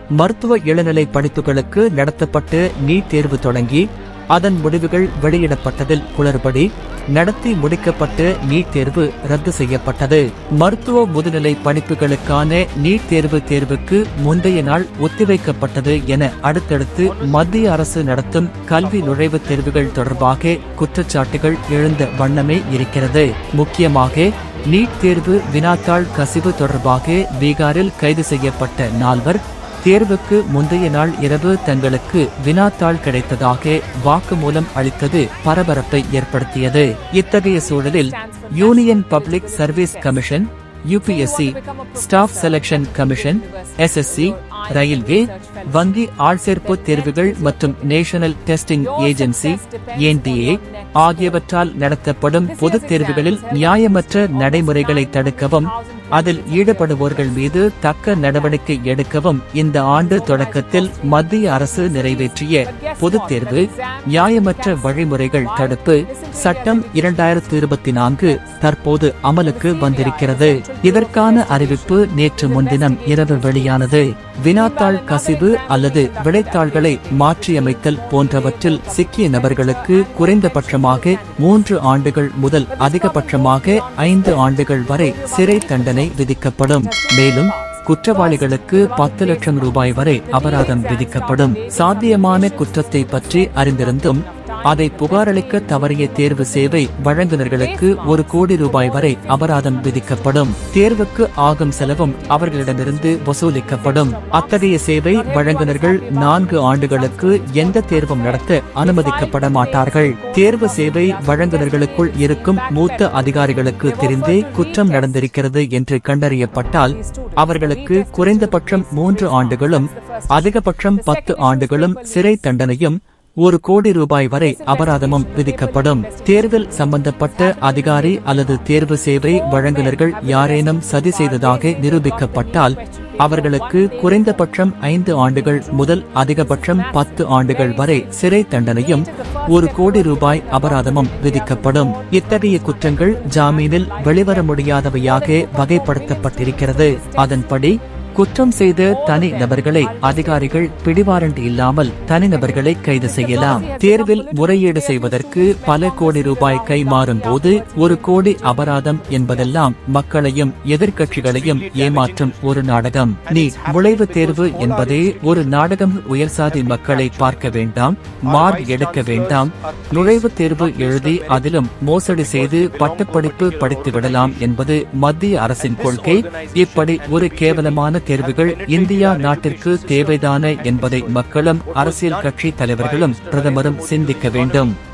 மருத்துவ இளநிலை படிப்புகளுக்கு நடத்தப்பட்டு நீட் தேர்வு தொடங்கி அதன் முடிவுகள் வெளியிடப்பட்டதில் குளறுபடி நடத்தி முடிக்கப்பட்டு நீட் தேர்வு ரத்து செய்யப்பட்டது மருத்துவ முதுநிலை படிப்புகளுக்கான நீட் தேர்வு தேர்வுக்கு முந்தைய நாள் ஒத்திவைக்கப்பட்டது என அடுத்தடுத்து மத்திய அரசு நடத்தும் கல்வி நுழைவுத் தேர்வுகள் தொடர்பாக குற்றச்சாட்டுகள் எழுந்த வண்ணமே இருக்கிறது முக்கியமாக நீட் தேர்வு வினாத்தாள் கசிவு தொடர்பாக பீகாரில் கைது செய்யப்பட்ட நால்வர் தேர்வுக்கு முந்தைய நாள் இரவு தங்களுக்கு வினாத்தாள் கிடைத்ததாக வாக்குமூலம் அளித்தது பரபரப்பை ஏற்படுத்தியது இத்தகைய சூழலில் Union Public Service Commission UPSC Staff Selection Commission SSC railway வங்கி ஆள்சேர்ப்பு தேர்வுகள் மற்றும் நேஷனல் டெஸ்டிங் ஏஜென்சி என்டிஏ ஆகியவற்றால் நடத்தப்படும் பொதுத் தேர்வுகளில் நியாயமற்ற நடைமுறைகளை தடுக்கவும் அதில் ஈடுபடுவோர்கள் மீது தக்க நடவடிக்கை எடுக்கவும் இந்த ஆண்டு தொடக்கத்தில் மத்திய அரசு நிறைவேற்றிய பொதுத் தேர்வு நியாயமற்ற வழிமுறைகள் தடுப்பு சட்டம் இரண்டாயிரத்து இருபத்தி நான்கு தற்போது அமலுக்கு வந்திருக்கிறது இதற்கான அறிவிப்பு நேற்று முன்தினம் இரவு வெளியானது வினாத்தாள் கசிவு அல்லது விடைத்தாள்களை மாற்றியமைத்தல் போன்றவற்றில் சிக்கிய நபர்களுக்கு குறைந்தபட்சமாக மூன்று ஆண்டுகள் முதல் அதிகபட்சமாக ஐந்து ஆண்டுகள் வரை சிறை தண்டனை விதிக்கப்படும் மேலும் குற்றவாளிகளுக்கு பத்து லட்சம் ரூபாய் வரை அபராதம் விதிக்கப்படும் சாத்தியமான குற்றத்தை பற்றி அறிந்திருந்தும் அதை புகாரளிக்க தவறிய தேர்வு சேவை வழங்குநர்களுக்கு ஒரு கோடி ரூபாய் வரை அபராதம் விதிக்கப்படும் தேர்வுக்கு ஆகும் செலவும் அவர்களிடமிருந்து வசூலிக்கப்படும் அத்தகைய சேவை வழங்குநர்கள் நான்கு ஆண்டுகளுக்கு எந்த தேர்வும் நடத்த அனுமதிக்கப்பட மாட்டார்கள் தேர்வு சேவை வழங்குநர்களுக்குள் இருக்கும் மூத்த அதிகாரிகளுக்கு தெரிந்தே குற்றம் நடந்திருக்கிறது என்று கண்டறியப்பட்டால் அவர்களுக்கு குறைந்தபட்சம் மூன்று ஆண்டுகளும் அதிகபட்சம் பத்து ஆண்டுகளும் சிறை தண்டனையும் ஒரு கோடி ரூபாய் வரை அபராதமும் விதிக்கப்படும் தேர்வில் சம்பந்தப்பட்ட அதிகாரி அல்லது தேர்வு சேவை வழங்குநர்கள் யாரேனும் சதி செய்ததாக நிரூபிக்கப்பட்டால் அவர்களுக்கு குறைந்தபட்சம் ஐந்து ஆண்டுகள் முதல் அதிகபட்சம் பத்து ஆண்டுகள் வரை சிறை தண்டனையும் ஒரு கோடி ரூபாய் அபராதமும் விதிக்கப்படும் இத்தகைய குற்றங்கள் ஜாமீனில் வெளிவர முடியாதவையாக வகைப்படுத்தப்பட்டிருக்கிறது அதன்படி குற்றம் செய்த தனி நபர்களை அதிகாரிகள் பிடிவாரண்ட் இல்லாமல் தனிநபர்களை கைது செய்யலாம் தேர்வில் முறையீடு செய்வதற்கு பல கோடி ரூபாய் கைமாறும் போது ஒரு கோடி அபராதம் என்பதெல்லாம் மக்களையும் எதிர்க்கட்சிகளையும் ஏமாற்றும் ஒரு நாடகம் நீ நுழைவுத் தேர்வு என்பதே ஒரு நாடகம் உயர்சாதி மக்களை பார்க்க வேண்டாம் மார்க் எடுக்க வேண்டாம் நுழைவுத் தேர்வு எழுதி அதிலும் மோசடி செய்து பட்டப்படிப்பு படித்து விடலாம் என்பது மத்திய அரசின் கொள்கை இப்படி ஒரு கேவலமான தேர்வுகள் இந்தியா நாட்டிற்கு தேவைதான என்பதை மக்களும் அரசியல் கட்சி தலைவர்களும் பிரதமரும் சிந்திக்க வேண்டும்